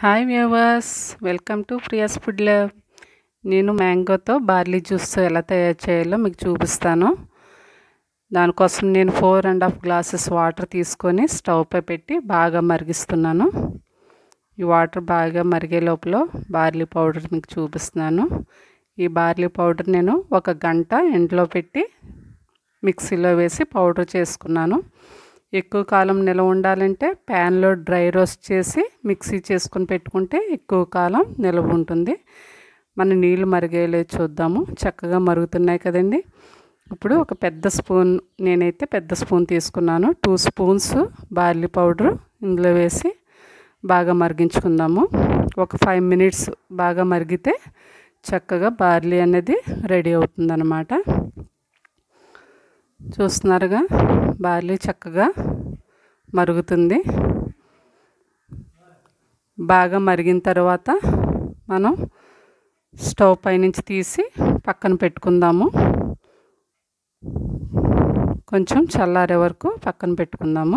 hi viewers welcome to Priya's food lab నేను మ్యాంగోతో barley juice ఎలా తయారు చేయాలో మీకు చూపిస్తాను దానికోసం నేను four and half glasses water తీసుకొని స్టవ్ పై పెట్టి బాగా మరిగిస్తున్నాను ఈ వాటర్ బాగా మరిగే లోపల బార్లీ పౌడర్ మీకు చూపిస్తున్నాను ఈ బార్లీ పౌడర్ నేను ఒక గంట ఎండలో పెట్టి మిక్సీలో వేసి పౌడర్ చేసుకున్నాను ఎక్కువ కాలం నిల్వ ఉండాలంటే ప్యాన్లో డ్రై రోస్ట్ చేసి మిక్సీ చేసుకొని పెట్టుకుంటే ఎక్కువ కాలం నిల్వ ఉంటుంది మన నీళ్ళు మరిగేలే చూద్దాము చక్కగా మరుగుతున్నాయి కదండి ఇప్పుడు ఒక పెద్ద స్పూన్ నేనైతే పెద్ద స్పూన్ తీసుకున్నాను టూ స్పూన్స్ బార్లీ పౌడర్ ఇందులో వేసి బాగా మరిగించుకుందాము ఒక ఫైవ్ మినిట్స్ బాగా మరిగితే చక్కగా బార్లీ అనేది రెడీ అవుతుందన్నమాట చూస్తున్నారుగా బార్లీ చక్కగా మరుగుతుంది బాగా మరిగిన తర్వాత మనం స్టవ్ పై నుంచి తీసి పక్కన పెట్టుకుందాము కొంచెం చల్లారే వరకు పక్కన పెట్టుకుందాము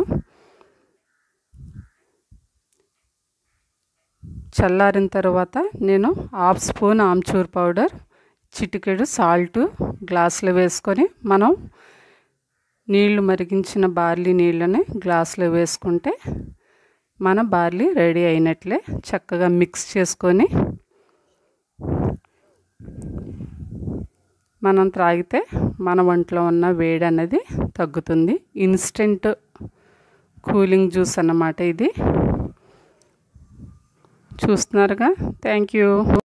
చల్లారిన తర్వాత నేను హాఫ్ స్పూన్ ఆమ్చూర్ పౌడర్ చిటికెడు సాల్ట్ గ్లాసులో వేసుకొని మనం నీళ్లు మరిగించిన బార్లీ నీళ్ళని గ్లాసులో వేసుకుంటే మన బార్లీ రెడీ అయినట్లే చక్కగా మిక్స్ చేసుకొని మనం త్రాగితే మన ఒంట్లో ఉన్న వేడి అనేది తగ్గుతుంది ఇన్స్టెంట్ కూలింగ్ జ్యూస్ అన్నమాట ఇది చూస్తున్నారుగా థ్యాంక్ యూ